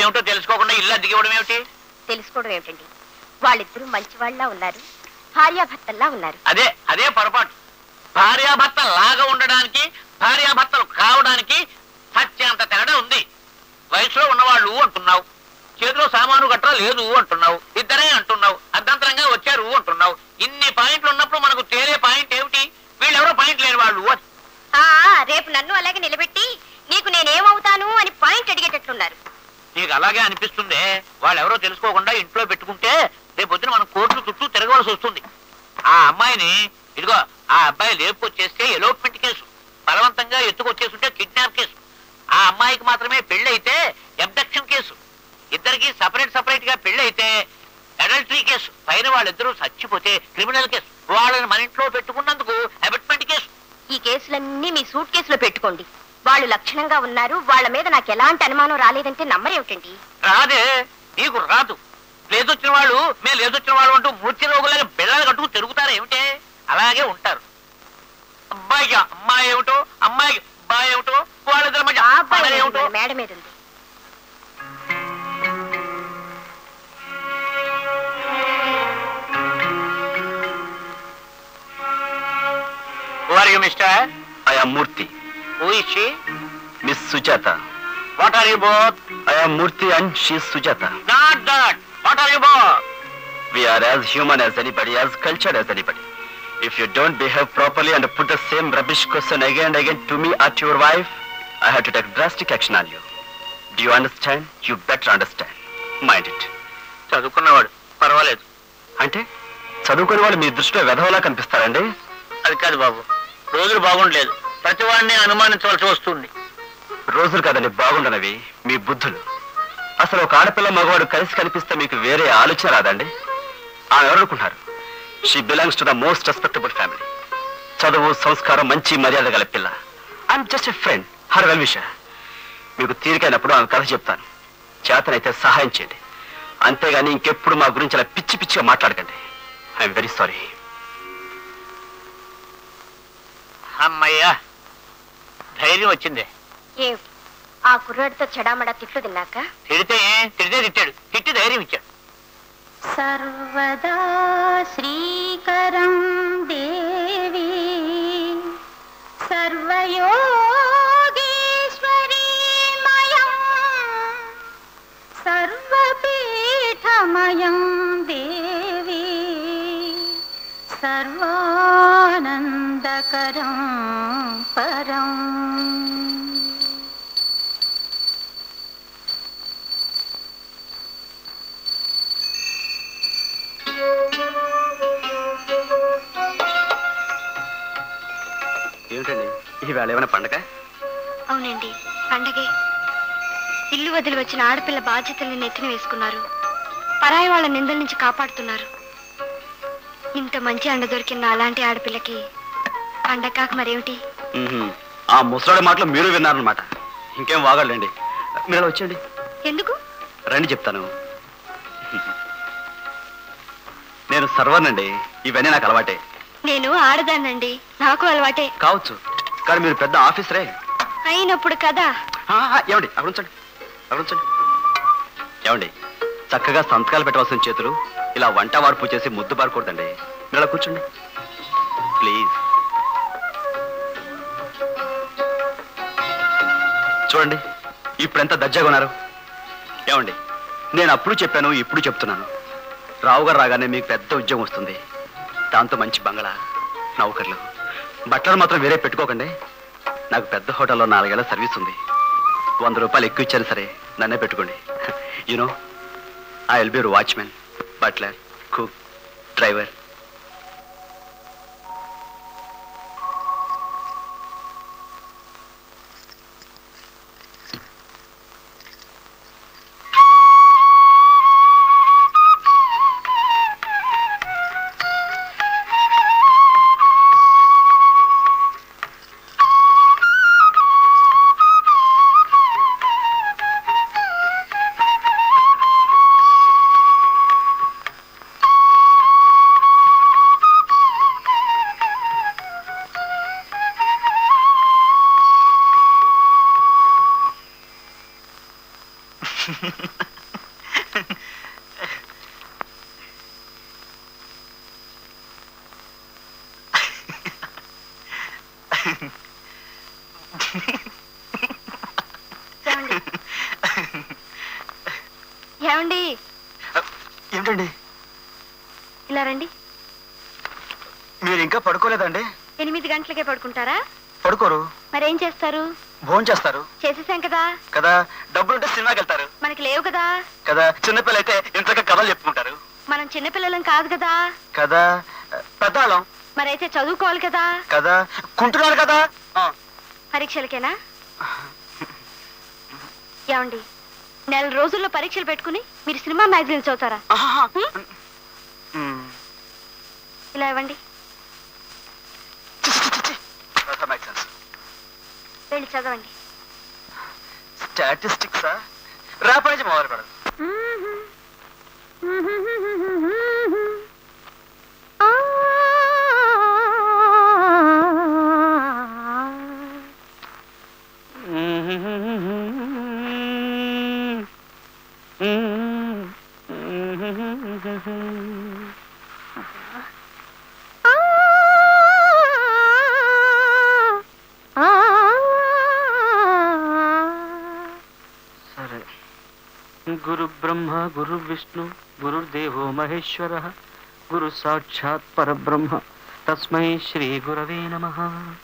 ఏమిటో తెలుసుకోకుండా ఇల్లు అద్దెకి ఇవ్వడం ఏమిటి తెలుసుకోవడం ఏమిటండి వాళ్ళిద్దరూ మంచివాళ్ళలా ఉన్నారు భార్యాభర్తల్లా ఉన్నారు అదే అదే పొరపాటు భార్యాభర్త లాగా ఉండడానికి భార్యాభర్తలు కావడానికి సత్యంత తేడా ఉంది వయసులో ఉన్నవాళ్ళు అంటున్నావు చేతిలో సామాను గట్రా లేదు అంటున్నావు ఇద్దరే అంటున్నావు అర్ధంతరంగా వచ్చారు అంటున్నావు ఇన్ని పాయింట్లు ఉన్నప్పుడు మనకు తేలే పాయింట్ ఏమిటి వీళ్ళెవరో పాయింట్ లేని వాళ్ళు అని ఆ రేపు నన్ను అలాగే నిలబెట్టి నీకు నేనేమవుతాను అని పాయింట్ అడిగేటట్లున్నారు నీకు అలాగే అనిపిస్తుందే వాళ్ళెవరో తెలుసుకోకుండా ఇంట్లో పెట్టుకుంటే రేపు పొద్దున మనం కోర్టు చుట్టూ తిరగవలసి వస్తుంది ఆ అమ్మాయిని ఇదిగో ఆ అబ్బాయి లేపుకొచ్చేస్తే ఎలోప్మెంట్ కేసు బలవంతంగా ఎత్తుకొచ్చేస్తుంటే కిడ్నాప్ కేసు ఆ అమ్మాయికి మాత్రమే పెళ్లి అయితే అబ్డక్షన్ కేసు ఇద్దరికి సపరేట్ సపరేట్ గా పెళ్లి అయితే అడల్టరీ కేసు పైన వాళ్ళిద్దరూ చచ్చిపోతే క్రిమినల్ కేసు వాళ్ళని మన ఇంట్లో పెట్టుకున్నందుకు అబెట్మెంట్ కేసు ఈ కేసులన్నీ మీ సూట్ కేసులో పెట్టుకోండి వాళ్ళు లక్షణంగా ఉన్నారు వాళ్ళ మీద నాకు ఎలాంటి అనుమానం రాలేదంటే నమ్మరేమిటండి రాదే నీకు రాదు లేదొచ్చిన వాళ్ళు మేము లేదొచ్చిన వాళ్ళు అంటూ మూర్తి రోగులాగా బిళ్ళలు కట్టుకు తిరుగుతారు ఏమిటే అలాగే ఉంటారు అబ్బాయికి అమ్మాయి ఏమిటో అమ్మాయికి అబ్బాయి ఏమిటో వాళ్ళిద్దరి మధ్య ఆ అబ్బాయి పగలు ఏమిటో మన మేడ మీద ఉంది are you mister I am Murthy, who is she Miss Sujata. What are you both I am Murthy and she is Sujata. Not that what are you both We are as human as anybody, as cultured as anybody. If you don't behave properly and put the same rubbish question again and again to me or to your wife, I have to take drastic action on you. Do you understand? You better understand. Mind it. చదువుకున్నవాడు పర్వాలేదు అంటే చదువుకునే వాళ్ళు మీ దృష్టిలో వెధవలా కనిపిస్తారండి అది కాదు బాబు రోజులు బాగుండలేదు ప్రతి వాడిని అనుమానించవలసి వస్తుంది రోజులు కదండి బాగుండనవి మీ బుద్ధులు అసలు ఒక ఆడపిల్ల మగవాడు కలిసి కనిపిస్తే మీకు వేరే ఆలోచన రాదండి ఆమె ఎవరనుకుంటున్నారు she belongs to the most respectable family చదువు సంస్కారం మంచి మర్యాద గల పిల్ల I'm just a friend her well wisher మీకు తీరికైనప్పుడు ఆమె కథ చెప్తాను చేతనైతే సహాయం చేయండి అంతేగాని ఇంకెప్పుడు మా గురించి అలా పిచ్చి పిచ్చిగా మాట్లాడకండి ఐఎమ్ వెరీ సారీ అమ్మయ్యా ధైర్యం వచ్చిందే ఏం ఆ కుర్రాడితో చెడామడా తిట్లు తిన్నాక తిడితే తిడితే తిట్టాడు తిట్టి ధైర్యం ఇచ్చాడు సర్వదా శ్రీకరం దేవి సర్వయోగేశ్వరీమయం సర్వపీఠమయం దేవి సర్వానందకరం పరం ఏమిటండి ఈవేళ ఏమైనా పండగ అవునండి పండగే ఇల్లు వదిలి వచ్చిన ఆడపిల్ల బాధ్యతల్ని నెత్తిన వేసుకున్నారు పరాయి వాళ్ళ నిందల నుంచి కాపాడుతున్నారు ఇంత మంచి అండ దొరికిన అలాంటి ఆడపిల్లకి పండగ కాక మరేమిటి మ్మ్హ్మ్. ఆ ముసలాడి మాటలు మీరు విన్నారనమాట ఇంకేం వాగలండి మీరు అలా వచ్చేయండి ఎందుకు రండి చెప్తాను నేను సర్వర్నండి ఇవన్నీ నాకు అలవాటే నేను ఆడదానండి నాకు అలవాటే కావచ్చు కానీ మీరు పెద్ద ఆఫీసరే అయినప్పుడు కదా ఆ, ఆ, ఏమండి అక్కడ ఉంచండి అక్కడ ఉంచండి ఏమండి చక్కగా సంతకాలు పెట్టవలసిన చేతులు ఇలా వంట వార్పు చేసి ముద్దు పారకూడదండి మీరు అలా కూర్చోండి ప్లీజ్ చూడండి ఇప్పుడు ఎంత దర్జాగా ఉన్నారు ఏమండి నేను అప్పుడు చెప్పాను ఇప్పుడు చెప్తున్నాను రావు గారు రాగానే మీకు పెద్ద ఉద్యోగం వస్తుంది దాంతో మంచి బంగళా నౌకర్లు బట్టలు మాత్రం వేరే పెట్టుకోకండి నాకు పెద్ద హోటల్లో నాలుగేళ్ల సర్వీస్ ఉంది వంద రూపాయలు ఎక్కువ ఇచ్చాను సరే నన్నే పెట్టుకోండి you know I will be watchman butler cook driver ఏమండి ఏమండి ఏమిటండి ఇలా రండి మీరు ఇంకా పడుకోలేదండి ఎనిమిది గంటలకే పడుకుంటారా పడుకోరు మరేం చేస్తారు భోజనం చేస్తారు చేసేసాం కదా కదా డబ్బులుంటే సినిమాకి వెళ్తారు మనకి లేవు కదా కదా చిన్నపిల్ల అయితే ఇంతగా కథలు చెప్పుకుంటారు మనం చిన్నపిల్లలం కాదు కదా కదా పెద్దాళం మరైతే చదువుకోవాలి కదా కదా కుంటున్నారు కదా ఆ. పరీక్షలకేనా ఏమండి నెల రోజుల్లో పరీక్షలు పెట్టుకుని మీరు సినిమా మ్యాగజైన్ చదువుతారా ఆహా. హ్మ్? మ్. ఇలా ఇవ్వండి చి, చి, చి, చి. Doesn't make sense. వెళ్ళి చదవండి స్టాటిస్టిక్సా రేపటి నుంచి మొదలు పెడదు సరే గురు బ్రహ్మ గురు విష్ణు గురుర్దేవో మహేశ్వర గురు సాక్షాత్ పరబ్రహ్మ తస్మై శ్రీ గురవే నమ